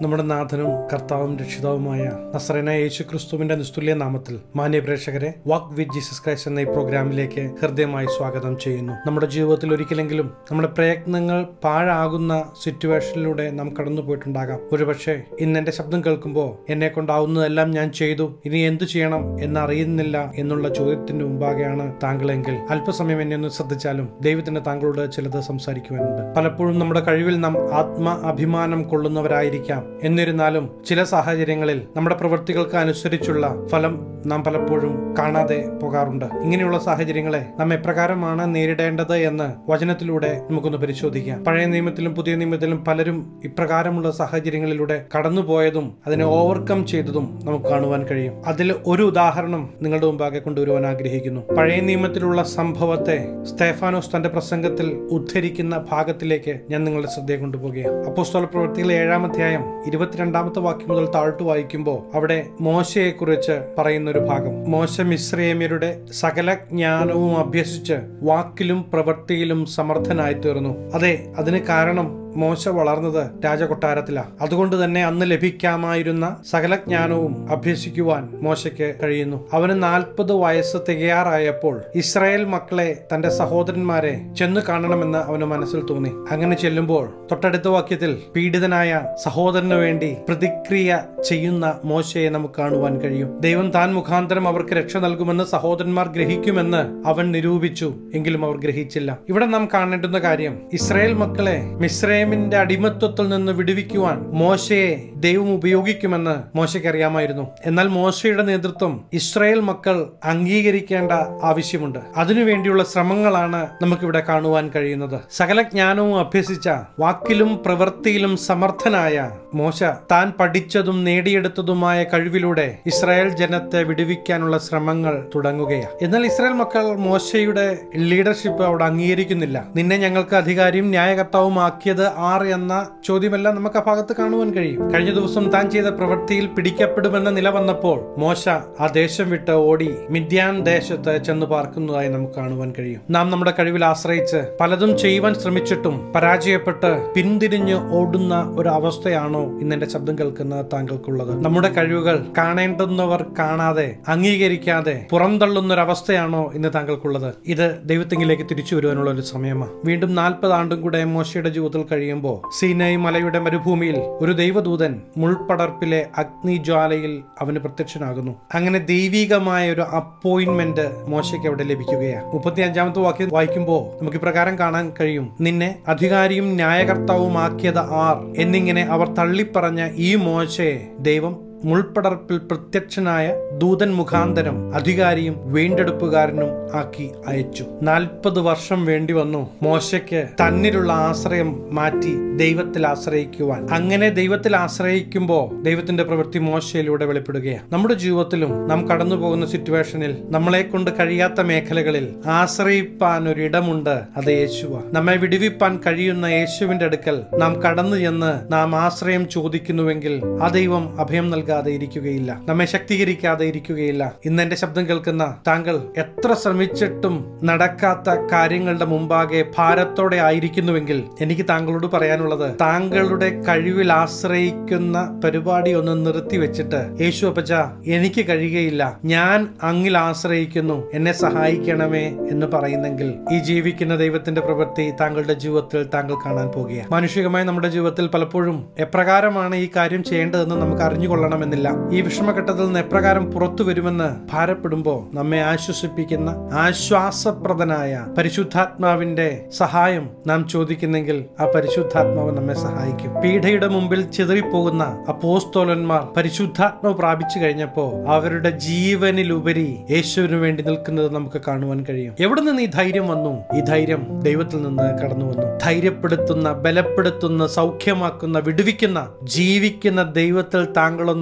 നമ്മുടെ നാഥനും കർത്താവും രക്ഷിതാവുമായ നസ്രന യേശു ക്രിസ്തുവിന്റെ നിസ്തുല്യ നാമത്തിൽ മാന്യ പ്രേക്ഷകരെ വാക്ക് വിത്ത് ജീസസ് ക്രൈസ്റ്റ് എന്ന ഈ പ്രോഗ്രാമിലേക്ക് ഹൃദയമായി സ്വാഗതം ചെയ്യുന്നു നമ്മുടെ ജീവിതത്തിൽ ഒരിക്കലെങ്കിലും നമ്മുടെ പ്രയത്നങ്ങൾ പാഴാകുന്ന സിറ്റുവേഷനിലൂടെ നാം കടന്നു പോയിട്ടുണ്ടാകാം ഒരുപക്ഷെ ഇന്ന് എന്റെ ശബ്ദം കേൾക്കുമ്പോൾ എന്നെ കൊണ്ടാവുന്നതെല്ലാം ഞാൻ ചെയ്തു ഇനി എന്തു ചെയ്യണം എന്നറിയുന്നില്ല എന്നുള്ള ചോദ്യത്തിന്റെ മുമ്പാകെയാണ് താങ്കളെങ്കിൽ അല്പസമയം എന്നെ ഒന്ന് ശ്രദ്ധിച്ചാലും ദൈവത്തിന് താങ്കളോട് ചിലത് സംസാരിക്കുവാനുണ്ട് പലപ്പോഴും നമ്മുടെ കഴിവിൽ നാം ആത്മ അഭിമാനം കൊള്ളുന്നവരായിരിക്കാം എന്നിരുന്നാലും ചില സാഹചര്യങ്ങളിൽ നമ്മുടെ പ്രവൃത്തികൾക്ക് അനുസരിച്ചുള്ള ഫലം നാം പലപ്പോഴും കാണാതെ പോകാറുണ്ട് ഇങ്ങനെയുള്ള സാഹചര്യങ്ങളെ നാം എപ്രകാരമാണ് നേരിടേണ്ടത് എന്ന് വചനത്തിലൂടെ നമുക്കൊന്ന് പരിശോധിക്കാം പഴയ നിയമത്തിലും പുതിയ നിയമത്തിലും പലരും ഇപ്രകാരമുള്ള സാഹചര്യങ്ങളിലൂടെ കടന്നുപോയതും അതിനെ ഓവർകം ചെയ്തതും നമുക്ക് കാണുവാൻ കഴിയും അതിൽ ഒരു ഉദാഹരണം നിങ്ങളുടെ മുമ്പാകെ കൊണ്ടുവരുവാൻ ആഗ്രഹിക്കുന്നു പഴയ നിയമത്തിലുള്ള സംഭവത്തെ സ്തേഫാനോസ് തന്റെ പ്രസംഗത്തിൽ ഉദ്ധരിക്കുന്ന ഭാഗത്തിലേക്ക് ഞാൻ നിങ്ങളുടെ ശ്രദ്ധയെ കൊണ്ടുപോകുകയാണ് അപ്പോസ്തല പ്രവൃത്തികൾ ഏഴാം അധ്യായം ഇരുപത്തിരണ്ടാമത്തെ വാക്യം മുതൽ താഴ്ത്തു വായിക്കുമ്പോൾ അവിടെ മോശയെ കുറിച്ച് പറയുന്ന ഒരു ഭാഗം മോശ മിശ്രേമ്യരുടെ സകല ജ്ഞാനവും അഭ്യസിച്ച് വാക്കിലും പ്രവൃത്തിയിലും സമർത്ഥനായി തീർന്നു അതെ അതിന് കാരണം മോശ വളർന്നത് രാജകൊട്ടാരത്തിലാണ് അതുകൊണ്ട് തന്നെ അന്ന് ലഭിക്കാമായിരുന്ന സകല ജ്ഞാനവും അഭ്യസിക്കുവാൻ മോശയ്ക്ക് കഴിയുന്നു അവന് നാൽപ്പത് വയസ്സ് തികയാറായപ്പോൾ ഇസ്രായേൽ മക്കളെ തന്റെ സഹോദരന്മാരെ ചെന്ന് കാണണമെന്ന് അവന് മനസ്സിൽ തോന്നി അങ്ങനെ ചെല്ലുമ്പോൾ തൊട്ടടുത്ത വാക്യത്തിൽ പീഡിതനായ സഹോദരന് വേണ്ടി പ്രതിക്രിയ ചെയ്യുന്ന മോശയെ നമുക്ക് കാണുവാൻ കഴിയും ദൈവം താൻ മുഖാന്തരം അവർക്ക് രക്ഷ നൽകുമെന്ന് സഹോദരന്മാർ ഗ്രഹിക്കുമെന്ന് അവൻ നിരൂപിച്ചു എങ്കിലും അവർ ഗ്രഹിച്ചില്ല ഇവിടെ നാം കാണേണ്ടുന്ന കാര്യം ഇസ്രായേൽ മക്കളെ മിശ്രൈമിന്റെ അടിമത്വത്തിൽ നിന്ന് വിടുവിക്കുവാൻ മോശയെ ദൈവം ഉപയോഗിക്കുമെന്ന് മോശയ്ക്ക് അറിയാമായിരുന്നു എന്നാൽ മോശയുടെ നേതൃത്വം ഇസ്രായേൽ മക്കൾ അംഗീകരിക്കേണ്ട ആവശ്യമുണ്ട് അതിനുവേണ്ടിയുള്ള ശ്രമങ്ങളാണ് നമുക്കിവിടെ കാണുവാൻ കഴിയുന്നത് സകല ജ്ഞാനവും അഭ്യസിച്ച വാക്കിലും പ്രവൃത്തിയിലും സമർത്ഥനായ മോശ താൻ പഠിച്ചതും നേടിയെടുത്തതുമായ കഴിവിലൂടെ ഇസ്രായേൽ ജനത്തെ വിടുവിക്കാനുള്ള ശ്രമങ്ങൾ തുടങ്ങുകയാണ് എന്നാൽ ഇസ്രായേൽ മക്കൾ മോശയുടെ ലീഡർഷിപ്പ് അവിടെ അംഗീകരിക്കുന്നില്ല നിന്നെ ഞങ്ങൾക്ക് അധികാരിയും ന്യായകർത്താവും ആക്കിയത് ആർ എന്ന ചോദ്യമെല്ലാം നമുക്ക് ആ ഭാഗത്ത് കാണുവാൻ കഴിയും കഴിഞ്ഞ ദിവസം താൻ ചെയ്ത പ്രവൃത്തിയിൽ പിടിക്കപ്പെടുമെന്ന നില വന്നപ്പോൾ മോശ ആ ദേശം വിട്ട് ഓടി മിഥ്യാൻ ദേശത്ത് ചെന്ന് പാർക്കുന്നതായി നമുക്ക് കാണുവാൻ കഴിയും നാം നമ്മുടെ കഴിവിൽ ആശ്രയിച്ച് പലതും ചെയ്യുവാൻ ശ്രമിച്ചിട്ടും പരാജയപ്പെട്ട് പിന്തിരിഞ്ഞ് ഓടുന്ന ഒരു അവസ്ഥയാണോ ഇന്ന് എന്റെ ശബ്ദം കേൾക്കുന്ന താങ്കൾക്കുള്ളത് നമ്മുടെ കഴിവുകൾ കാണേണ്ടുന്നവർ കാണാതെ അംഗീകരിക്കാതെ പുറന്തള്ളുന്ന ഒരു അവസ്ഥയാണോ ഇന്ന് താങ്കൾക്കുള്ളത് ഇത് ദൈവത്തിങ്കിലേക്ക് തിരിച്ചു വരുവാനുള്ള ഒരു സമയമാണ് വീണ്ടും നാൽപ്പത് ആണ്ടും കൂടെ മോശയുടെ ജീവിതത്തിൽ കഴിയുമ്പോൾ സീനൈ മലയുടെ മരുഭൂമിയിൽ ഒരു ദൈവദൂതൻ മുൾപടർപ്പിലെ അഗ്നിജ്വാലയിൽ അവന് പ്രത്യക്ഷനാകുന്നു അങ്ങനെ ദൈവികമായ ഒരു അപ്പോയിന്റ്മെന്റ് മോശയ്ക്ക് അവിടെ ലഭിക്കുകയാണ് മുപ്പത്തി അഞ്ചാമത്തെ വാക്യം വായിക്കുമ്പോൾ നമുക്ക് ഇപ്രകാരം കാണാൻ കഴിയും നിന്നെ അധികാരിയും ന്യായകർത്താവുമാക്കിയത് ആർ എന്നിങ്ങനെ അവർ തള്ളിപ്പറഞ്ഞ ഈ മോശയെ ദൈവം മുൾപ്പടർപ്പിൽ പ്രത്യക്ഷനായ ദൂതൻ മുഖാന്തരം അധികാരിയും വീണ്ടെടുപ്പുകാരനും ആക്കി അയച്ചു നാൽപ്പത് വർഷം വേണ്ടി വന്നു മോശയ്ക്ക് തന്നിലുള്ള ആശ്രയം മാറ്റി ദൈവത്തിൽ ആശ്രയിക്കുവാൻ അങ്ങനെ ദൈവത്തിൽ ആശ്രയിക്കുമ്പോൾ ദൈവത്തിന്റെ പ്രവൃത്തി മോശയിലൂടെ വെളിപ്പെടുകയാണ് നമ്മുടെ ജീവിതത്തിലും നാം കടന്നു പോകുന്ന സിറ്റുവേഷനിൽ നമ്മളെ കൊണ്ട് കഴിയാത്ത മേഖലകളിൽ ആശ്രയിപ്പാൻ ഒരു ഇടമുണ്ട് അത് യേശുവ നമ്മെ വിടുവിപ്പാൻ കഴിയുന്ന യേശുവിന്റെ അടുക്കൽ നാം കടന്നു ചെന്ന് നാം ആശ്രയം ചോദിക്കുന്നുവെങ്കിൽ ആ ദൈവം അഭയം നൽകാതെ ഇരിക്കുകയില്ല നമ്മെ ശക്തീകരിക്കാതെ ഇരിക്കുകയില്ല ഇന്ന് എന്റെ ശബ്ദം കേൾക്കുന്ന താങ്കൾ എത്ര ശ്രമിച്ചിട്ടും നടക്കാത്ത കാര്യങ്ങളുടെ മുമ്പാകെ ഭാരത്തോടെ ആയിരിക്കുന്നുവെങ്കിൽ എനിക്ക് താങ്കളോട് പറയാനുള്ളത് താങ്കളുടെ കഴിവിൽ ആശ്രയിക്കുന്ന പരിപാടി ഒന്ന് നിർത്തി വെച്ചിട്ട് യേശു അപ്പച്ച എനിക്ക് കഴിയുകയില്ല ഞാൻ അങ്ങിൽ ആശ്രയിക്കുന്നു എന്നെ സഹായിക്കണമേ എന്ന് പറയുന്നെങ്കിൽ ഈ ജീവിക്കുന്ന ദൈവത്തിന്റെ പ്രവൃത്തി താങ്കളുടെ ജീവിതത്തിൽ താങ്കൾ കാണാൻ പോകുക മാനുഷികമായി നമ്മുടെ ജീവിതത്തിൽ പലപ്പോഴും എപ്രകാരമാണ് ഈ കാര്യം ചെയ്യേണ്ടതെന്ന് നമുക്ക് അറിഞ്ഞുകൊള്ളണമെന്നില്ല ഈ വിഷമഘട്ടത്തിൽ നിന്ന് എപ്രകാരം പുറത്തു വരുമെന്ന് ഭാരപ്പെടുമ്പോൾ നമ്മെ ആശ്വസിപ്പിക്കുന്ന ആശ്വാസപ്രദനായ പരിശുദ്ധാത്മാവിന്റെ സഹായം നാം ചോദിക്കുന്നെങ്കിൽ ആ പരിശുദ്ധാത്മാവ് നമ്മെ സഹായിക്കും പീഠയുടെ മുമ്പിൽ ചിതറിപ്പോകുന്ന അപ്പോസ്തോലന്മാർ പരിശുദ്ധാത്മാവ് പ്രാപിച്ചു കഴിഞ്ഞപ്പോ അവരുടെ ജീവനിലുപരി യേശുവിന് വേണ്ടി നിൽക്കുന്നത് നമുക്ക് കാണുവാൻ കഴിയും എവിടെ നിന്ന് ഈ ധൈര്യം വന്നു ഈ ധൈര്യം ദൈവത്തിൽ നിന്ന് കടന്നു വന്നു ധൈര്യപ്പെടുത്തുന്ന ബലപ്പെടുത്തുന്ന സൗഖ്യമാക്കുന്ന വിടുവിക്കുന്ന ജീവിക്കുന്ന ദൈവത്തിൽ താങ്കളൊന്ന്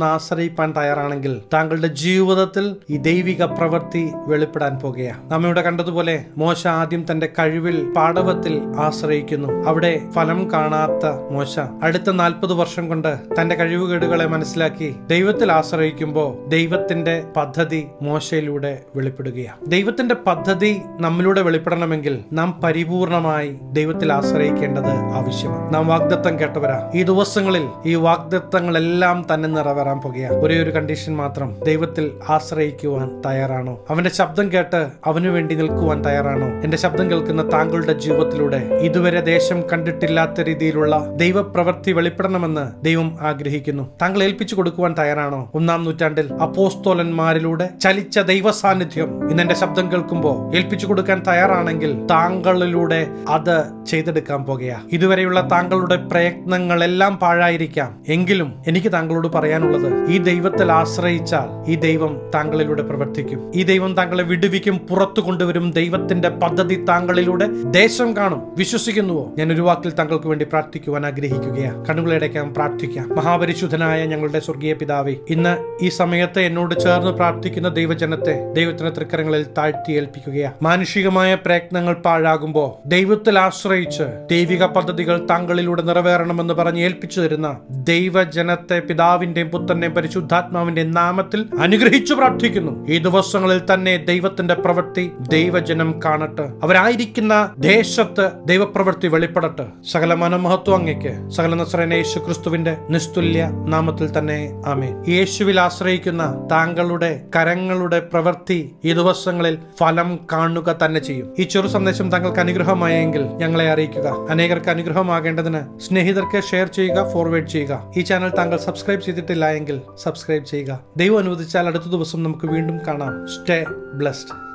ആശ്രയിപ്പാൻ തയ്യാറാണെങ്കിൽ താങ്കളുടെ ജീവിതത്തിൽ ഈ ദൈവിക പ്രവൃത്തി വെളിപ്പെടാൻ പോകുകയാണ് നാം ഇവിടെ കണ്ടതുപോലെ മോശ ആദ്യം തന്റെ കഴിവിൽ പാടവത്തിൽ ആശ്രയിക്കുന്നു അവിടെ ഫലം കാണാത്ത മോശ അടുത്ത നാൽപ്പത് വർഷം കൊണ്ട് തന്റെ കഴിവുകേടുകളെ മനസ്സിലാക്കി ദൈവത്തിൽ ആശ്രയിക്കുമ്പോൾ ദൈവത്തിന്റെ പദ്ധതി മോശയിലൂടെ വെളിപ്പെടുകയാണ് ദൈവത്തിന്റെ പദ്ധതി നമ്മിലൂടെ വെളിപ്പെടണമെങ്കിൽ നാം പരിപൂർണമായി ദൈവത്തിൽ ആശ്രയിക്കേണ്ടത് ആവശ്യമാണ് നാം വാഗ്ദത്തം കേട്ടവരാ ഈ ദിവസങ്ങളിൽ ഈ വാഗ്ദത്തങ്ങളെല്ലാം തന്നെ നിറവേറാൻ പോകുകയാണ് ഒരേ ഒരു കണ്ടീഷൻ മാത്രം ദൈവത്തിൽ ആശ്രയിക്കുവാൻ തയ്യാറാണോ അവന്റെ ശബ്ദം കേട്ട് അവനു വേണ്ടി നിൽക്കുവാൻ തയ്യാറാണോ എന്റെ ശബ്ദം കേൾക്കുന്ന താങ്കളുടെ ജീവിതത്തിലൂടെ ഇതുവരെ ദേശം കണ്ടിട്ടില്ലാത്ത രീതിയിലുള്ള ദൈവപ്രവൃത്തി വെളിപ്പെടണമെന്ന് ദൈവം ആഗ്രഹിക്കുന്നു താങ്കൾ ഏൽപ്പിച്ചു കൊടുക്കുവാൻ തയ്യാറാണോ ഒന്നാം നൂറ്റാണ്ടിൽ അപ്പോസ്തോലന്മാരിലൂടെ ചലിച്ച ദൈവ സാന്നിധ്യം ഇന്ന് എന്റെ ശബ്ദം കേൾക്കുമ്പോൾ ഏൽപ്പിച്ചു കൊടുക്കാൻ തയ്യാറാണെങ്കിൽ താങ്കളിലൂടെ അത് ചെയ്തെടുക്കാൻ പോകുകയാ ഇതുവരെയുള്ള താങ്കളുടെ പ്രയത്നങ്ങളെല്ലാം പാഴായിരിക്കാം എങ്കിലും എനിക്ക് താങ്കളോട് പറയാനുള്ളത് ഈ ദൈവത്തിൽ ആശ്രയിച്ചാൽ ഈ ദൈവം താങ്കളിലൂടെ പ്രവർത്തിക്കും ഈ ദൈവം താങ്കളെ വിടുവിക്കും പുറത്തു കൊണ്ടുവരും ദൈവത്തിന്റെ പദ്ധതി താങ്കളിലൂടെ ദേശം കാണും വിശ്വസിക്കുന്നുവോ ഞാൻ ഒരു വാക്കിൽ താങ്കൾക്ക് വേണ്ടി പ്രാർത്ഥിക്കുവാൻ ആഗ്രഹിക്കുകയാണ് കണ്ണുകളടയ്ക്കാൻ പ്രാർത്ഥിക്കാം മഹാപരിശുദ്ധനായ ഞങ്ങളുടെ സ്വർഗീയ പിതാവേ ഇന്ന് ഈ സമയത്ത് എന്നോട് ചേർന്ന് പ്രാർത്ഥിക്കുന്ന ദൈവജനത്തെ ദൈവത്തിന്റെ തൃക്കരങ്ങളിൽ താഴ്ത്തി ഏൽപ്പിക്കുകയാണ് മാനുഷികമായ പ്രയത്നങ്ങൾ പാഴാകുമ്പോൾ ദൈവത്തിൽ ആശ്രയിച്ച് ദൈവിക പദ്ധതികൾ താങ്കളിലൂടെ നിറവേറണമെന്ന് പറഞ്ഞ് ഏൽപ്പിച്ചു തരുന്ന ദൈവജനത്തെ പിതാവിന്റെയും പുത്രന്റെയും പരിശുദ്ധാത്മാവിന്റെയും നാമത്തിൽ അനുഗ്രഹിച്ചു പ്രാർത്ഥിക്കുന്നു ഈ ദിവസങ്ങളിൽ തന്നെ ദൈവത്തിന്റെ പ്രവൃത്തി ദൈവജനം കാണട്ടെ അവരായിരിക്കുന്ന ദേശത്ത് ദൈവപ്രവൃത്തി വെളിപ്പെടട്ടെ സകല മനമഹത്വം അങ്ങയ്ക്ക് സകല നസ്രന യേശു ക്രിസ്തുവിന്റെ നിസ്തുല്യ നാമത്തിൽ തന്നെ ആമേൻ യേശുവിൽ ആശ്രയിക്കുന്ന താങ്കളുടെ കരങ്ങളുടെ പ്രവൃത്തി ഈ ദിവസങ്ങളിൽ ഫലം കാണുക തന്നെ ചെയ്യും ഈ ചെറു സന്ദേശം താങ്കൾക്ക് അനുഗ്രഹമായെങ്കിൽ ഞങ്ങളെ അറിയിക്കുക അനേകർക്ക് അനുഗ്രഹമാകേണ്ടതിന് സ്നേഹിതർക്ക് ഷെയർ ചെയ്യുക ഫോർവേഡ് ചെയ്യുക ഈ ചാനൽ താങ്കൾ സബ്സ്ക്രൈബ് ചെയ്തിട്ടില്ല എങ്കിൽ സബ്സ്ക്രൈബ് ചെയ്യുക ദൈവം അനുവദിച്ചാൽ അടുത്ത ദിവസം നമുക്ക് വീണ്ടും കാണാം സ്റ്റേ ബ്ലസ്ഡ്